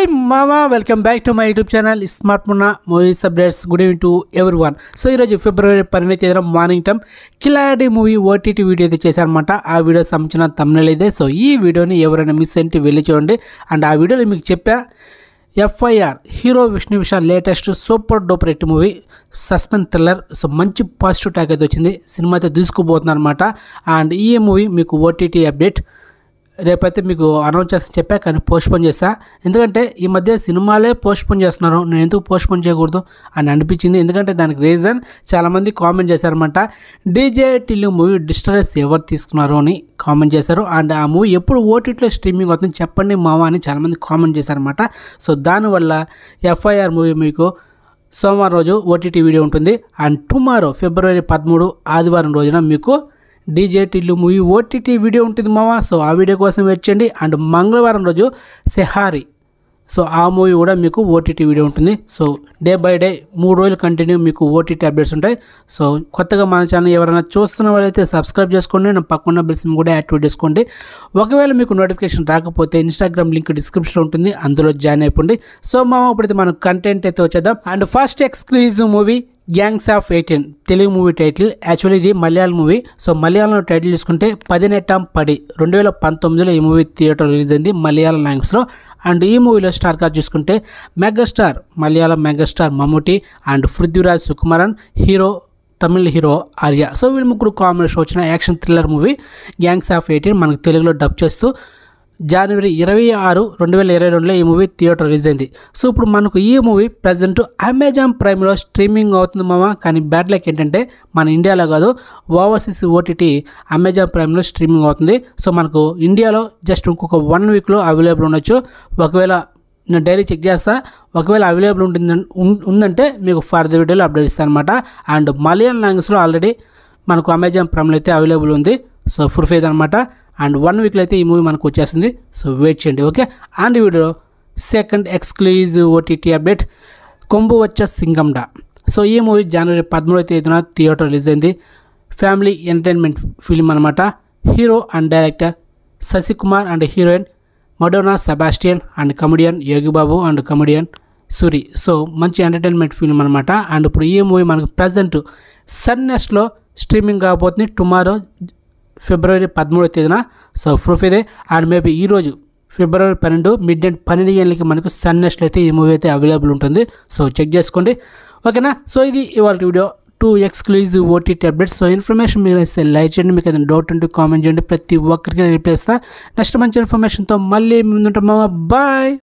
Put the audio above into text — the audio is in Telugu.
మామా welcome back to my YouTube channel smart Munna movies updates good evening to every one so ఈరోజు ఫిబ్రవరి పన్నెండు తేదీన morning time Khiladi movie OTT video అయితే చేశారనమాట ఆ వీడియో సంబంధించిన తమిళ ఇదే సో ఈ వీడియోని ఎవరైనా మిస్ అయితే వెళ్ళి చూడండి అండ్ ఆ వీడియోలో మీకు చెప్పా FIR hero Vishnu Vishal latest super duper hit movie suspense thriller so మంచి పాజిటివ్ టాక్ అయితే వచ్చింది సినిమా అయితే దూసుకుపోతున్నారు అనమాట అండ్ ఈ మూవీ మీకు ఓటీటీ అప్డేట్ రేపైతే మీకు అనౌన్స్ చేస్తా చెప్పా కానీ పోస్ట్పోన్ చేస్తా ఎందుకంటే ఈ మధ్య సినిమాలే పోస్ట్పోన్ చేస్తున్నారు నేను ఎందుకు పోస్ట్పోన్ చేయకూడదు అని అనిపించింది ఎందుకంటే దానికి రీజన్ చాలామంది కామెంట్ చేశారనమాట డీజే టిల్లు మూవీ డిస్టరెస్ ఎవరు తీసుకున్నారు అని కామెంట్ చేశారు అండ్ ఆ మూవీ ఎప్పుడు ఓటీటీలో స్ట్రీమింగ్ అవుతుంది చెప్పండి మావా అని చాలామంది కామెంట్ చేశారనమాట సో దానివల్ల ఎఫ్ఐఆర్ మూవీ మీకు సోమవారం రోజు ఓటీటీ వీడియో ఉంటుంది అండ్ టుమారో ఫిబ్రవరి పదమూడు ఆదివారం రోజున మీకు DJ Tillu movie OTT video ఉంటుంది మావా సో ఆ వీడియో కోసం వెయిట్ చేయండి అండ్ మంగళవారం రోజు సెహారీ సో ఆ మూవీ కూడా మీకు ఓటీటీ వీడియో ఉంటుంది సో డే బై డే మూడు రోజులు కంటిన్యూ మీకు ఓటీటీ అప్డేట్స్ ఉంటాయి సో కొత్తగా మన ఛానల్ ఎవరైనా చూస్తున్న వాళ్ళైతే సబ్స్క్రైబ్ చేసుకోండి నా పక్కన బిల్స్ కూడా యాక్టివేట్ చేసుకోండి ఒకవేళ మీకు నోటిఫికేషన్ రాకపోతే ఇన్స్టాగ్రామ్ లింక్ డిస్క్రిప్షన్లో ఉంటుంది అందులో జాయిన్ అయిపోండి సో మా ఇప్పుడైతే మనం కంటెంట్ అయితే వచ్చేద్దాం and first exclusive movie gangs of eighteen Telugu movie title actually ఇది మలయాళం మూవీ సో మలయాళంలో టైటిల్ చూసుకుంటే పదినెట్టాం పడి రెండు వేల పంతొమ్మిదిలో ఈ మూవీ థియేటర్ రిలీజ్ అయింది మలయాళం లాంగ్వేజ్లో అండ్ ఈ మూవీలో స్టార్ కార్ చూసుకుంటే megastar Malayalam megastar Mammootty and Prithviraj Sukumaran hero తమిళ హీరో ఆర్య సో వీళ్ళు ముగ్గురు కాంబినేషన్ వచ్చిన action thriller movie gangs of eighteen మనకు తెలుగులో డబ్ చేస్తూ జనవరి ఇరవై ఆరు రెండు వేల ఇరవై రెండులో ఈ మూవీ థియేటర్ రిలీజ్ అయింది సో ఇప్పుడు మనకు ఈ మూవీ ప్రజెంట్ అమెజాన్ ప్రైమ్లో స్ట్రీమింగ్ అవుతుంది మామ కానీ బ్యాడ్ లక్ ఏంటంటే మన ఇండియాలో కాదు ఓవర్సీస్ ఓటీటీ అమెజాన్ ప్రైమ్లో స్ట్రీమింగ్ అవుతుంది సో మనకు ఇండియాలో జస్ట్ ఇంకొక వన్ వీక్లో అవైలబుల్ ఉండొచ్చు ఒకవేళ నేను డైలీ చెక్ చేస్తా ఒకవేళ అవైలబుల్ ఉంటుంది ఉందంటే మీకు ఫర్దర్ వీడియోలో అప్డేట్ ఇస్తాను అనమాట అండ్ మలయాళం లాంగ్వేజ్లో ఆల్రెడీ మనకు అమెజాన్ ప్రైమ్లో అయితే అవైలబుల్ ఉంది సో ఫుల్ ఫేజ్ అనమాట అండ్ వన్ వీక్లో అయితే ఈ మూవీ మనకు వచ్చేస్తుంది సో వెయిట్ చేయండి ఓకే అండ్ ఈ video second exclusive OTT update Kombu Vatcha Singamda so ఈ మూవీ జనవరి పదమూడవ తేదీన థియేటర్ రిలీజ్ అయింది ఫ్యామిలీ ఎంటర్టైన్మెంట్ ఫిల్మ్ అనమాట hero and director Sasikumar and heroine Madonna Sebastian and comedian Yogi Babu and comedian Soori so మంచి ఎంటర్టైన్మెంట్ ఫిల్మ్ అనమాట అండ్ ఇప్పుడు ఈ మూవీ మనకు ప్రజెంట్ సన్నెస్ట్లో స్ట్రీమింగ్ కాబోతుంది టుమారో ఫిబ్రవరి పదమూడవ తేదీన సో ప్రూఫ్ ఇదే అండ్ మేబీ ఈరోజు ఫిబ్రవరి పన్నెండు మిడ్ నైట్ పన్నెండు గంటలకి మనకు సన్నెస్ట్లో అయితే ఈ మూవీ అయితే అవైలబుల్ ఉంటుంది సో చెక్ చేసుకోండి ఓకేనా సో ఇది ఇవాళ video two exclusive OTT updates so information మీరు ఇస్తే లైక్ చేయండి మీకు ఏదైనా డౌట్ ఉంటే కామెంట్ చేయండి ప్రతి ఒక్కరికి రిప్లై ఇస్తా నెక్స్ట్ మంచి ఇన్ఫర్మేషన్తో మళ్ళీ ముందుంటాం బాయ్